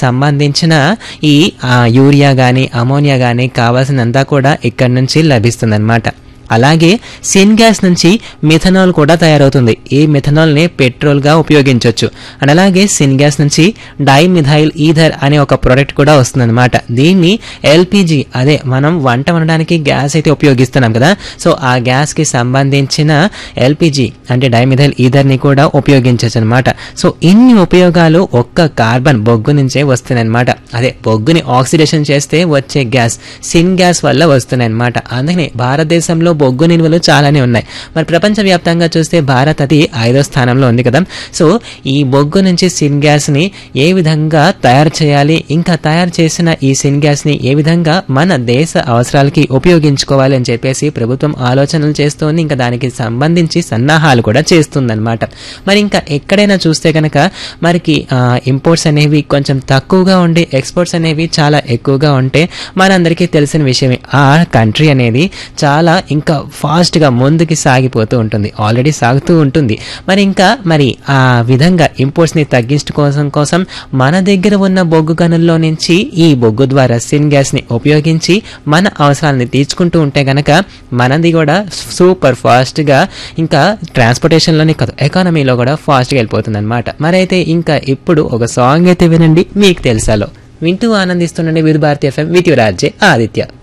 సంబంధించిన ఈ ఆ, యూరియా కానీ అమోనియా కానీ కావాల్సినంతా కూడా ఇక్కడి నుంచి లభిస్తుందన్నమాట అలాగే సిన్ గ్యాస్ నుంచి మిథనాల్ కూడా తయారవుతుంది ఈ మిథనాల్ని పెట్రోల్గా ఉపయోగించవచ్చు అండ్ అలాగే సిన్ గ్యాస్ నుంచి డైమిథైల్ ఈథర్ అనే ఒక ప్రోడక్ట్ కూడా వస్తుందన్నమాట దీన్ని ఎల్పిజి అదే మనం వంట వండడానికి గ్యాస్ అయితే ఉపయోగిస్తున్నాం కదా సో ఆ గ్యాస్కి సంబంధించిన ఎల్పిజి అంటే డైమిథైల్ ఈథర్ని కూడా ఉపయోగించవచ్చు అనమాట సో ఇన్ని ఉపయోగాలు ఒక్క కార్బన్ బొగ్గు నుంచే వస్తున్నాయన్నమాట అదే బొగ్గుని ఆక్సిడేషన్ చేస్తే వచ్చే గ్యాస్ సిన్ గ్యాస్ వల్ల వస్తున్నాయి అనమాట అందుకని భారతదేశంలో బొగ్గు నిల్వలు చాలానే ఉన్నాయి మరి ప్రపంచవ్యాప్తంగా చూస్తే భారత్ అది ఐదో స్థానంలో ఉంది కదా సో ఈ బొగ్గు నుంచి సిన్ గ్యాస్ని ఏ విధంగా తయారు చేయాలి ఇంకా తయారు చేసిన ఈ సిన్ గ్యాస్ని ఏ విధంగా మన దేశ అవసరాలకి ఉపయోగించుకోవాలి అని చెప్పేసి ప్రభుత్వం ఆలోచనలు చేస్తోంది ఇంకా దానికి సంబంధించి సన్నాహాలు కూడా చేస్తుందన్నమాట మరి ఇంకా ఎక్కడైనా చూస్తే కనుక మనకి ఇంపోర్ట్స్ అనేవి కొంచెం తక్కువగా ఉండి ఎక్స్పోర్ట్స్ అనేవి చాలా ఎక్కువగా ఉంటే మనందరికీ తెలిసిన విషయమే ఆ కంట్రీ అనేది చాలా ఇంకా ఫాస్ట్గా ముందుకి సాగిపోతూ ఉంటుంది ఆల్రెడీ సాగుతూ ఉంటుంది మరి ఇంకా మరి ఆ విధంగా ఇంపోర్ట్స్ని తగ్గించుకోవడం కోసం మన దగ్గర ఉన్న బొగ్గు గనుల్లో నుంచి ఈ బొగ్గు ద్వారా సిన్ గ్యాస్ని ఉపయోగించి మన అవసరాలని తీర్చుకుంటూ ఉంటే గనక మనది కూడా సూపర్ ఫాస్ట్గా ఇంకా ట్రాన్స్పోర్టేషన్లోనే కాదు ఎకానమీలో కూడా ఫాస్ట్గా వెళ్ళిపోతుంది అనమాట మరైతే ఇంకా ఇప్పుడు ఒక సాంగ్ అయితే వినండి మీకు తెలుసాలో వింటూ ఆనందిస్తుండండి Vidhu Bharati FM with your RJ Aditya